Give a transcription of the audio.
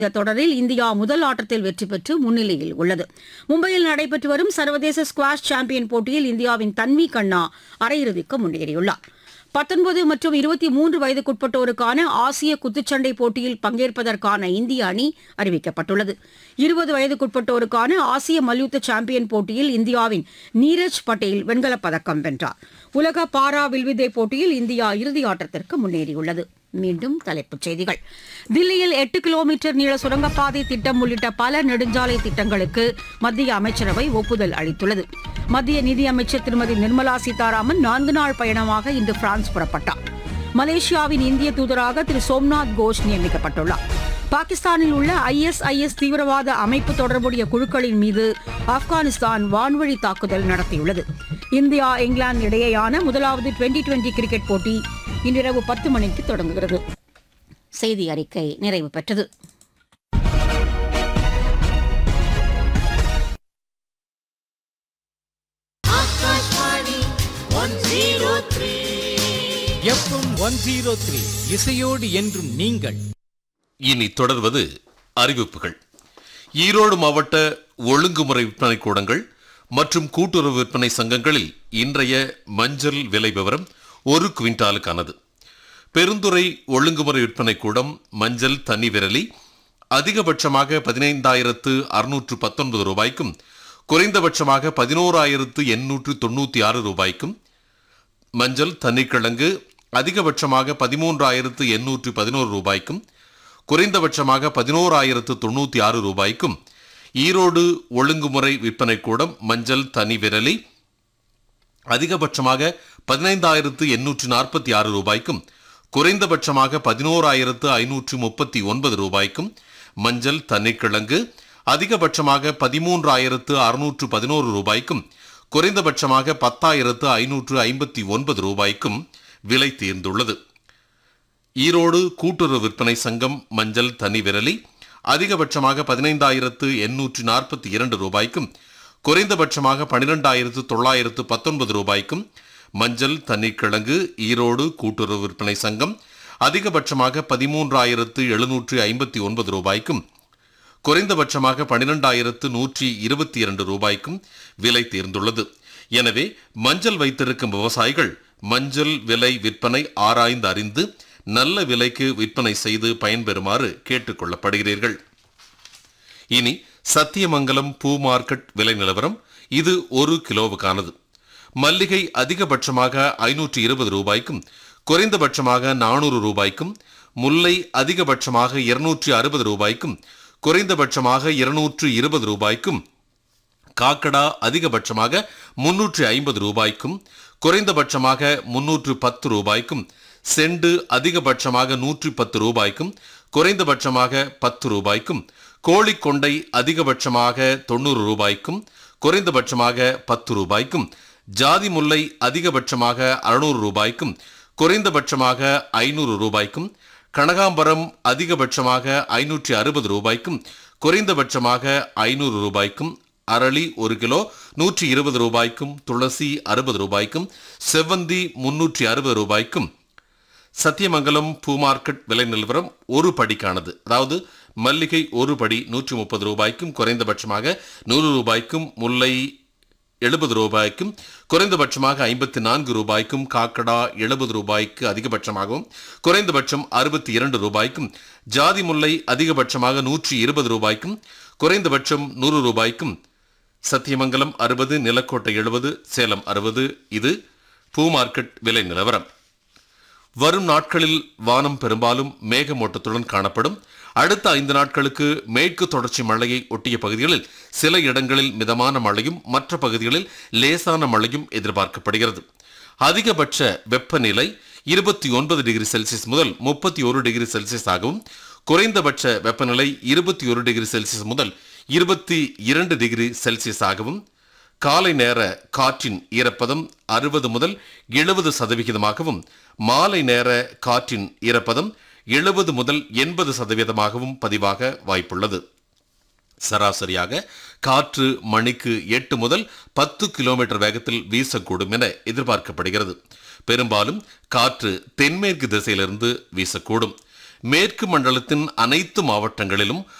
இந்த தொடரில் இந்தியா முதல் ஆட்டத்தில் வெற்றி பெற்று முன்னிலையில் உள்ளது மும்பையில் நடைபெற்று வரும் சர்வதேச ஸ்குவாஷ் சாம்பியன் போட்டியில் இந்தியாவின் தன்வி கண்ணா அரையிறுதிக்கு முன்னேறியுள்ளார் பத்தொன்பது மற்றும் இருபத்தி மூன்று வயதுக்குட்பட்டோருக்கான ஆசிய குத்துச்சண்டை போட்டியில் பங்கேற்பதற்கான இந்திய அணி அறிவிக்கப்பட்டுள்ளது இருபது வயதுக்குட்பட்டோருக்கான ஆசிய மல்யுத்த சாம்பியன் போட்டியில் இந்தியாவின் நீரஜ் பட்டேல் வெண்கலப் பதக்கம் வென்றார் உலக பாரா வில்வித்தை போட்டியில் இந்தியா இறுதி ஆட்டத்திற்கு முன்னேறியுள்ளது மீண்டும் தலைப்புச் செய்திகள் தில்லியில் எட்டு கிலோமீட்டர் நீள சுரங்கப்பாதை திட்டம் உள்ளிட்ட பல நெடுஞ்சாலை திட்டங்களுக்கு மத்திய அமைச்சரவை ஒப்புதல் அளித்துள்ளது மத்திய நிதியமைச்சர் திருமதி நிர்மலா சீதாராமன் நான்கு நாள் பயணமாக இன்று பிரான்ஸ் புறப்பட்டார் மலேசியாவின் இந்திய தூதராக திரு சோம்நாத் கோஷ் நியமிக்கப்பட்டுள்ளார் பாகிஸ்தானில் உள்ள ஐஎஸ்ஐஎஸ் தீவிரவாத அமைப்பு தொடர்புடைய குழுக்களின் மீது ஆப்கானிஸ்தான் வான்வழி தாக்குதல் நடத்தியுள்ளது இந்தியா இங்கிலாந்து இடையேயான முதலாவது டுவெண்டி டுவெண்டி கிரிக்கெட் போட்டி இன்றிரவு பத்து மணிக்கு தொடங்குகிறது செய்தி அறிக்கை நிறைவு பெற்றது எஃப்எம் ஒன் ஜீரோ த்ரீ இசையோடு என்றும் நீங்கள் இனி தொடர்வது அறிவிப்புகள் ஈரோடு மாவட்ட ஒழுங்குமுறை விற்பனை கூடங்கள் மற்றும் கூட்டுறவு விற்பனை சங்கங்களில் இன்றைய மஞ்சள் விலை விவரம் ஒரு குவிண்டாலுக்கானது பெருந்துறை ஒழுங்குமுறை விற்பனை கூடம் மஞ்சள் தனி விரலி அதிகபட்சமாக பதினைந்தாயிரத்து அறுநூற்று பத்தொன்பது ரூபாய்க்கும் குறைந்தபட்சமாக பதினோராயிரத்து எண்ணூற்று தொண்ணூற்றி ஆறு ரூபாய்க்கும் மஞ்சள் தண்ணிக்கிழங்கு அதிகபட்சமாக பதிமூன்றாயிரத்து எண்ணூற்று பதினோரு ரூபாய்க்கும் குறைந்தபட்சமாக பதினோராயிரத்து தொண்ணூற்றி ஆறு ரூபாய்க்கும் ஈரோடு ஒழுங்குமுறை விற்பனை கூடம் மஞ்சள் தனி விரலி அதிகபட்சமாக பதினைந்தாயிரத்து எண்ணூற்று நாற்பத்தி ஆறு ரூபாய்க்கும் குறைந்தபட்சமாக பதினோராயிரத்து ஐநூற்று முப்பத்தி ஒன்பது ரூபாய்க்கும் மஞ்சள் தண்ணிக்கிழங்கு அதிகபட்சமாக பதிமூன்றாயிரத்து அறுநூற்று பதினோரு ரூபாய்க்கும் குறைந்தபட்சமாக பத்தாயிரத்து ஐநூற்று ஐம்பத்தி ஒன்பது ரூபாய்க்கும் விலை தீர்ந்துள்ளது ஈரோடு கூட்டுறவு விற்பனை சங்கம் மஞ்சள் தனி விரலி அதிகபட்சமாக பதினைந்தாயிரத்து எண்ணூற்று நாற்பத்தி இரண்டு ரூபாய்க்கும் குறைந்தபட்சமாக பனிரெண்டாயிரத்து தொள்ளாயிரத்து பத்தொன்பது ரூபாய்க்கும் மஞ்சள் தண்ணிக்கிழங்கு ஈரோடு கூட்டுறவு விற்பனை சங்கம் அதிகபட்சமாக பதிமூன்றாயிரத்து எழுநூற்று ஐம்பத்தி ஒன்பது ரூபாய்க்கும் குறைந்தபட்சமாக பனிரெண்டாயிரத்து நூற்றி இருபத்தி இரண்டு ரூபாய்க்கும் விலை தீர்ந்துள்ளது எனவே மஞ்சள் வைத்திருக்கும் விவசாயிகள் மஞ்சள் விலை விற்பனை ஆராய்ந்து அறிந்து நல்ல விலைக்கு விற்பனை செய்து பயன்பெறுமாறு கேட்டுக்கொள்ளப்படுகிறீர்கள் இனி சத்தியமங்கலம் பூ மார்க்கெட் விலை நிலவரம் இது ஒரு கிலோவுக்கானது மல்லிகை அதிகபட்சமாக ஐநூற்று இருபது ரூபாய்க்கும் குறைந்தபட்சமாக நானூறு ரூபாய்க்கும் முல்லை அதிகபட்சமாக இருநூற்றி அறுபது ரூபாய்க்கும் குறைந்தபட்சமாக இருநூற்று இருபது ரூபாய்க்கும் காக்கடா அதிகபட்சமாக முன்னூற்று ஐம்பது ரூபாய்க்கும் குறைந்தபட்சமாக முன்னூற்று பத்து ரூபாய்க்கும் செண்டு அதிகபட்சமாக நூற்றி பத்து ரூபாய்க்கும் குறைந்தபட்சமாக பத்து ரூபாய்க்கும் கோழிக்கொண்டை அதிகபட்சமாக தொண்ணூறு ரூபாய்க்கும் குறைந்தபட்சமாக பத்து ரூபாய்க்கும் ஜாதி முல்லை அதிகபட்சமாக அறுநூறு ரூபாய்க்கும் குறைந்தபட்சமாக ஐநூறு ரூபாய்க்கும் கனகாம்பரம் அதிகபட்சமாக ஐநூற்றி அறுபது ரூபாய்க்கும் குறைந்தபட்சமாக ஐநூறு ரூபாய்க்கும் அரளி ஒரு கிலோ நூற்றி இருபது ரூபாய்க்கும் துளசி அறுபது ரூபாய்க்கும் செவ்வந்தி முன்னூற்றி அறுபது ரூபாய்க்கும் சத்தியமங்கலம் பூ மார்க்கெட் விலை நிலவரம் ஒரு படிக்கானது அதாவது மல்லிகை ஒரு படி நூற்றி முப்பது ரூபாய்க்கும் குறைந்தபட்சமாக நூறு ரூபாய்க்கும் முல்லை எழுபது ரூபாய்க்கும் குறைந்தபட்சமாக ஐம்பத்தி நான்கு ரூபாய்க்கும் காக்கடா எழுபது ரூபாய்க்கு அதிகபட்சமாகவும் குறைந்தபட்சம் அறுபத்தி இரண்டு ரூபாய்க்கும் ஜாதி முல்லை அதிகபட்சமாக நூற்றி இருபது ரூபாய்க்கும் குறைந்தபட்சம் நூறு ரூபாய்க்கும் சத்தியமங்கலம் அறுபது நிலக்கோட்டை எழுபது சேலம் அறுபது இது பூ மார்க்கெட் விலை நிலவரம் வரும் நாட்களில் வானம் பெரும்பாலும் மேகமூட்டத்துடன் காணப்படும் அடுத்த ஐந்து நாட்களுக்கு மேற்கு தொடர்ச்சி மழையை ஒட்டிய பகுதிகளில் சில இடங்களில் மிதமான மழையும் மற்ற பகுதிகளில் லேசான மழையும் எதிர்பார்க்கப்படுகிறது அதிகபட்ச வெப்பநிலை இருபத்தி ஒன்பது டிகிரி செல்சியஸ் முதல் முப்பத்தி ஒரு டிகிரி செல்சியஸ் ஆகவும் குறைந்தபட்ச வெப்பநிலை இருபத்தி ஒரு டிகிரி செல்சியஸ் முதல் இருபத்தி இரண்டு டிகிரி செல்சியஸ் ஆகவும் காலை நேர காற்றின் ஈரப்பதம் அறுபது முதல் எழுபது சதவிகிதமாகவும் மாலை நேர காற்றின் ஈரப்பதம் எழுபது முதல் எண்பது சதவீதமாகவும் பதிவாக வாய்ப்புள்ளது சராசரியாக காற்று மணிக்கு எட்டு முதல் பத்து கிலோமீட்டர் வேகத்தில் வீசக்கூடும் என எதிர்பார்க்கப்படுகிறது பெரும்பாலும் காற்று தென்மேற்கு திசையிலிருந்து வீசக்கூடும் மேற்கு மண்டலத்தின் அனைத்து மாவட்டங்களிலும்